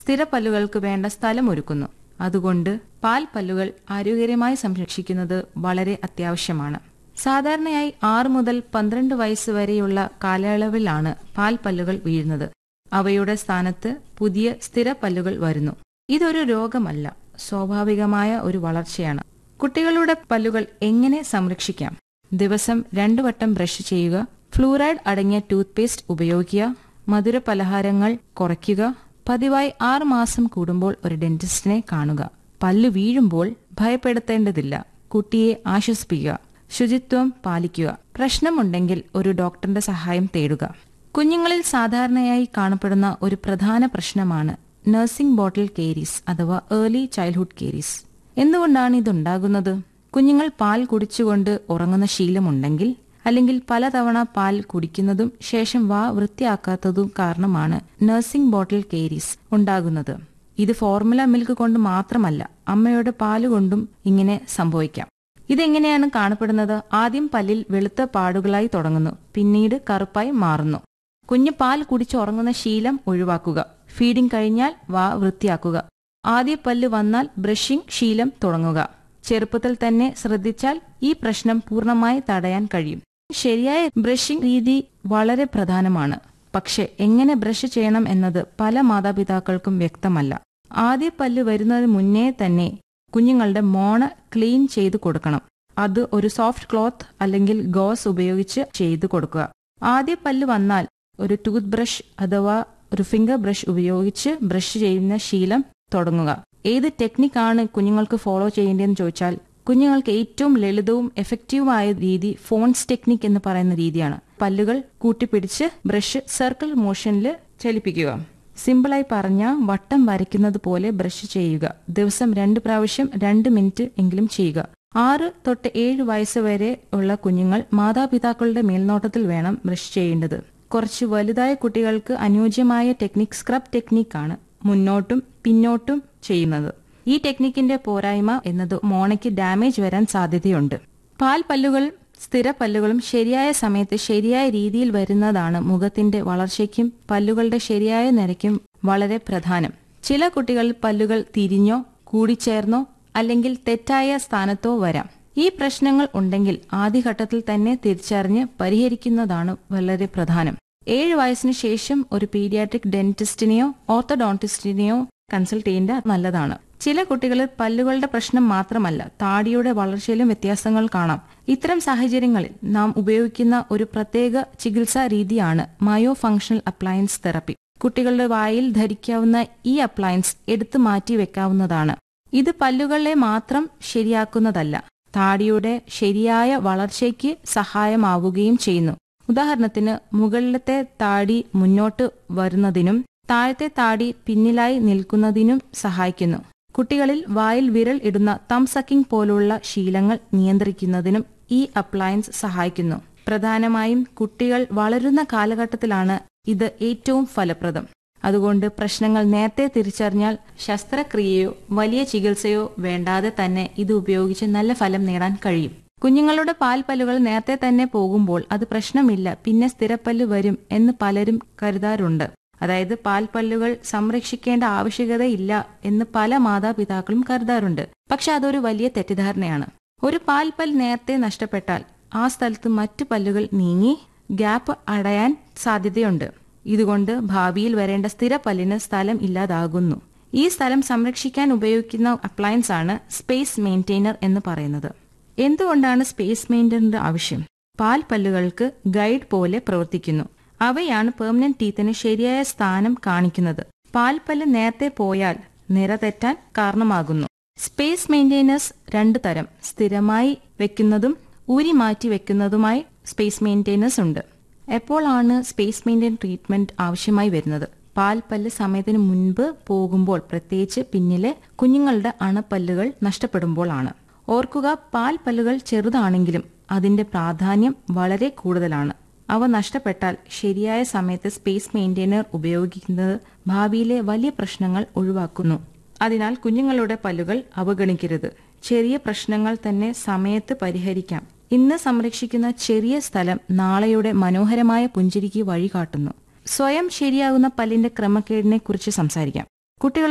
സ്ഥിരപ്പല്ലുകൾക്ക് വേണ്ട സ്ഥലം ഒരുക്കുന്നു അതുകൊണ്ട് പാൽ പല്ലുകൾ ആരോഗ്യകരമായി സംരക്ഷിക്കുന്നത് വളരെ അത്യാവശ്യമാണ് സാധാരണയായി ആറ് മുതൽ പന്ത്രണ്ട് വയസ്സ് വരെയുള്ള കാലയളവിലാണ് പാൽ പല്ലുകൾ വീഴുന്നത് അവയുടെ സ്ഥാനത്ത് പുതിയ സ്ഥിരപ്പല്ലുകൾ വരുന്നു ഇതൊരു രോഗമല്ല സ്വാഭാവികമായ ഒരു വളർച്ചയാണ് കുട്ടികളുടെ പല്ലുകൾ എങ്ങനെ സംരക്ഷിക്കാം ദിവസം രണ്ടു വട്ടം ബ്രഷ് ചെയ്യുക ഫ്ലൂറൈഡ് അടങ്ങിയ ടൂത്ത് പേസ്റ്റ് ഉപയോഗിക്കുക മധുര പലഹാരങ്ങൾ കുറയ്ക്കുക പതിവായി ആറ് മാസം കൂടുമ്പോൾ ഒരു ഡെന്റിസ്റ്റിനെ കാണുക പല്ലു വീഴുമ്പോൾ ഭയപ്പെടുത്തേണ്ടതില്ല കുട്ടിയെ ആശ്വസിപ്പിക്കുക ശുചിത്വം പാലിക്കുക പ്രശ്നമുണ്ടെങ്കിൽ ഒരു ഡോക്ടറിന്റെ സഹായം തേടുക കുഞ്ഞുങ്ങളിൽ സാധാരണയായി കാണപ്പെടുന്ന ഒരു പ്രധാന പ്രശ്നമാണ് നഴ്സിംഗ് ബോട്ടിൽ കേരീസ് അഥവാ ഏർലി ചൈൽഡ്ഹുഡ് കേരീസ് എന്തുകൊണ്ടാണ് ഇതുണ്ടാകുന്നത് കുഞ്ഞുങ്ങൾ പാൽ കുടിച്ചുകൊണ്ട് ഉറങ്ങുന്ന ശീലമുണ്ടെങ്കിൽ അല്ലെങ്കിൽ പലതവണ പാൽ കുടിക്കുന്നതും ശേഷം വാ വൃത്തിയാക്കാത്തതും കാരണമാണ് നഴ്സിംഗ് ബോട്ടിൽ കേരീസ് ഉണ്ടാകുന്നത് ഇത് ഫോർമുല മിൽക്ക് കൊണ്ട് മാത്രമല്ല അമ്മയുടെ പാല് കൊണ്ടും ഇങ്ങനെ സംഭവിക്കാം ഇതെങ്ങനെയാണ് കാണപ്പെടുന്നത് ആദ്യം പല്ലിൽ വെളുത്ത പാടുകളായി തുടങ്ങുന്നു പിന്നീട് കറുപ്പായി മാറുന്നു കുഞ്ഞ് പാൽ കുടിച്ചുറങ്ങുന്ന ശീലം ഒഴിവാക്കുക ഫീഡിംഗ് കഴിഞ്ഞാൽ വാ വൃത്തിയാക്കുക ആദ്യ പല്ല് വന്നാൽ ബ്രഷിംഗ് ശീലം തുടങ്ങുക ചെറുപ്പത്തിൽ തന്നെ ശ്രദ്ധിച്ചാൽ ഈ പ്രശ്നം പൂർണ്ണമായി തടയാൻ കഴിയും ശരിയായ ബ്രഷിംഗ് രീതി വളരെ പ്രധാനമാണ് പക്ഷെ എങ്ങനെ ബ്രഷ് ചെയ്യണം എന്നത് പല മാതാപിതാക്കൾക്കും വ്യക്തമല്ല ആദ്യ പല്ല് വരുന്നതിന് മുന്നേ തന്നെ കുഞ്ഞുങ്ങളുടെ മോണ ക്ലീൻ ചെയ്തു കൊടുക്കണം അത് ഒരു സോഫ്റ്റ് ക്ലോത്ത് അല്ലെങ്കിൽ ഗോസ് ഉപയോഗിച്ച് ചെയ്തു കൊടുക്കുക ആദ്യ പല്ല് വന്നാൽ ഒരു ടൂത്ത് ബ്രഷ് അഥവാ ഒരു ഫിംഗർ ബ്രഷ് ഉപയോഗിച്ച് ബ്രഷ് ചെയ്യുന്ന ശീലം തുടങ്ങുക ഏത് ടെക്നിക്കാണ് കുഞ്ഞുങ്ങൾക്ക് ഫോളോ ചെയ്യേണ്ടതെന്ന് ചോദിച്ചാൽ കുഞ്ഞുങ്ങൾക്ക് ഏറ്റവും ലളിതവും എഫക്റ്റീവുമായ രീതി ഫോൺസ് ടെക്നിക് എന്ന് പറയുന്ന രീതിയാണ് പല്ലുകൾ കൂട്ടിപ്പിടിച്ച് ബ്രഷ് സർക്കിൾ മോഷനിൽ ചലിപ്പിക്കുക സിമ്പിളായി പറഞ്ഞ വട്ടം വരയ്ക്കുന്നത് പോലെ ബ്രഷ് ചെയ്യുക ദിവസം രണ്ട് പ്രാവശ്യം രണ്ട് മിനിറ്റ് എങ്കിലും ചെയ്യുക ആറ് തൊട്ട് ഏഴ് വയസ്സ് വരെ ഉള്ള കുഞ്ഞുങ്ങൾ മാതാപിതാക്കളുടെ മേൽനോട്ടത്തിൽ വേണം ബ്രഷ് ചെയ്യേണ്ടത് കുറച്ച് വലുതായ കുട്ടികൾക്ക് അനുയോജ്യമായ ടെക്നിക് സ്ക്രബ് ടെക്നിക്കാണ് മുന്നോട്ടും പിന്നോട്ടും ചെയ്യുന്നത് ഈ ടെക്നിക്കിന്റെ പോരായ്മ എന്നത് മോണയ്ക്ക് ഡാമേജ് വരാൻ സാധ്യതയുണ്ട് പാൽ പല്ലുകൾ സ്ഥിര പല്ലുകളും ശരിയായ സമയത്ത് ശരിയായ രീതിയിൽ വരുന്നതാണ് മുഖത്തിന്റെ വളർച്ചയ്ക്കും പല്ലുകളുടെ ശരിയായ നിരക്കും വളരെ പ്രധാനം ചില കുട്ടികൾ പല്ലുകൾ തിരിഞ്ഞോ കൂടിച്ചേർന്നോ അല്ലെങ്കിൽ തെറ്റായ സ്ഥാനത്തോ വരാം ഈ പ്രശ്നങ്ങൾ ഉണ്ടെങ്കിൽ ആദ്യഘട്ടത്തിൽ തന്നെ തിരിച്ചറിഞ്ഞ് പരിഹരിക്കുന്നതാണ് വളരെ പ്രധാനം ഏഴ് വയസ്സിന് ശേഷം ഒരു പീഡിയാട്രിക് ഡെന്റിസ്റ്റിനെയോ ഓർത്തോഡോണ്ടിസ്റ്റിനെയോ കൺസൾട്ട് ചെയ്യേണ്ട നല്ലതാണ് ചില കുട്ടികളിൽ പല്ലുകളുടെ പ്രശ്നം മാത്രമല്ല താടിയുടെ വളർച്ചയിലും വ്യത്യാസങ്ങൾ കാണാം ഇത്തരം സാഹചര്യങ്ങളിൽ നാം ഉപയോഗിക്കുന്ന ഒരു പ്രത്യേക ചികിത്സാ രീതിയാണ് മയോ ഫങ്ഷണൽ അപ്ലയൻസ് തെറപ്പി കുട്ടികളുടെ വായിൽ ധരിക്കാവുന്ന ഈ അപ്ലയൻസ് എടുത്തു മാറ്റി വെക്കാവുന്നതാണ് ഇത് പല്ലുകളെ മാത്രം ശരിയാക്കുന്നതല്ല താടിയുടെ ശരിയായ വളർച്ചയ്ക്ക് സഹായമാവുകയും ചെയ്യുന്നു ഉദാഹരണത്തിന് മുകളിലത്തെ താടി മുന്നോട്ട് വരുന്നതിനും താഴത്തെ താടി പിന്നിലായി നിൽക്കുന്നതിനും സഹായിക്കുന്നു കുട്ടികളിൽ വായിൽ വിരൽ ഇടുന്ന തം സക്കിംഗ് പോലുള്ള ശീലങ്ങൾ നിയന്ത്രിക്കുന്നതിനും ഈ അപ്ലയൻസ് സഹായിക്കുന്നു പ്രധാനമായും കുട്ടികൾ വളരുന്ന കാലഘട്ടത്തിലാണ് ഇത് ഏറ്റവും ഫലപ്രദം അതുകൊണ്ട് പ്രശ്നങ്ങൾ നേരത്തെ തിരിച്ചറിഞ്ഞാൽ ശസ്ത്രക്രിയയോ വലിയ ചികിത്സയോ വേണ്ടാതെ തന്നെ ഇത് ഉപയോഗിച്ച് നല്ല ഫലം നേടാൻ കഴിയും കുഞ്ഞുങ്ങളുടെ പാൽപ്പല്ലുകൾ നേരത്തെ തന്നെ പോകുമ്പോൾ അത് പ്രശ്നമില്ല പിന്നെ സ്ഥിരപ്പല്ല് വരും എന്ന് പലരും കരുതാറുണ്ട് അതായത് പാൽപ്പല്ലുകൾ സംരക്ഷിക്കേണ്ട ആവശ്യകതയില്ല എന്ന് പല മാതാപിതാക്കളും കരുതാറുണ്ട് പക്ഷെ അതൊരു വലിയ തെറ്റിദ്ധാരണയാണ് ഒരു പാൽപ്പൽ നേരത്തെ നഷ്ടപ്പെട്ടാൽ ആ സ്ഥലത്ത് മറ്റു പല്ലുകൾ നീങ്ങി ഗ്യാപ്പ് അടയാൻ സാധ്യതയുണ്ട് ഇതുകൊണ്ട് ഭാവിയിൽ വരേണ്ട സ്ഥിര പല്ലിന് സ്ഥലം ഇല്ലാതാകുന്നു ഈ സ്ഥലം സംരക്ഷിക്കാൻ ഉപയോഗിക്കുന്ന അപ്ലയൻസ് ആണ് സ്പേസ് മെയിൻറ്റെയിനർ എന്ന് പറയുന്നത് എന്തുകൊണ്ടാണ് സ്പേസ് മെയിൻറ്റെയിനറിന്റെ ആവശ്യം പാൽ പല്ലുകൾക്ക് ഗൈഡ് പോലെ പ്രവർത്തിക്കുന്നു അവയാണ് പെർമനന്റ് ടീത്തിന് ശരിയായ സ്ഥാനം കാണിക്കുന്നത് പാൽപ്പല്ല് നേരത്തെ പോയാൽ നിര തെറ്റാൻ കാരണമാകുന്നു സ്പേസ് മെയിൻറ്റെയിനേഴ്സ് രണ്ടു തരം സ്ഥിരമായി വെക്കുന്നതും ഊരി മാറ്റി വെക്കുന്നതുമായി സ്പേസ് മെയിൻറ്റെയിനേഴ്സ് ഉണ്ട് എപ്പോഴാണ് സ്പേസ് മെയിൻറ്റെയിൻ ട്രീറ്റ്മെന്റ് ആവശ്യമായി വരുന്നത് പാൽപ്പല്ല് സമയത്തിന് മുൻപ് പോകുമ്പോൾ പ്രത്യേകിച്ച് പിന്നിലെ കുഞ്ഞുങ്ങളുടെ അണപ്പല്ലുകൾ നഷ്ടപ്പെടുമ്പോഴാണ് ഓർക്കുക പാൽപ്പല്ലുകൾ ചെറുതാണെങ്കിലും അതിന്റെ പ്രാധാന്യം വളരെ കൂടുതലാണ് അവ നഷ്ടപ്പെട്ടാൽ ശരിയായ സമയത്ത് സ്പേസ് മെയിൻറ്റെയിനർ ഉപയോഗിക്കുന്നത് ഭാവിയിലെ വലിയ പ്രശ്നങ്ങൾ ഒഴിവാക്കുന്നു അതിനാൽ കുഞ്ഞുങ്ങളുടെ പല്ലുകൾ അവഗണിക്കരുത് ചെറിയ പ്രശ്നങ്ങൾ തന്നെ സമയത്ത് പരിഹരിക്കാം ഇന്ന് സംരക്ഷിക്കുന്ന ചെറിയ സ്ഥലം നാളെയുടെ മനോഹരമായ പുഞ്ചിരിക്ക് വഴികാട്ടുന്നു സ്വയം ശരിയാകുന്ന പല്ലിന്റെ ക്രമക്കേടിനെ കുറിച്ച് സംസാരിക്കാം കുട്ടികൾ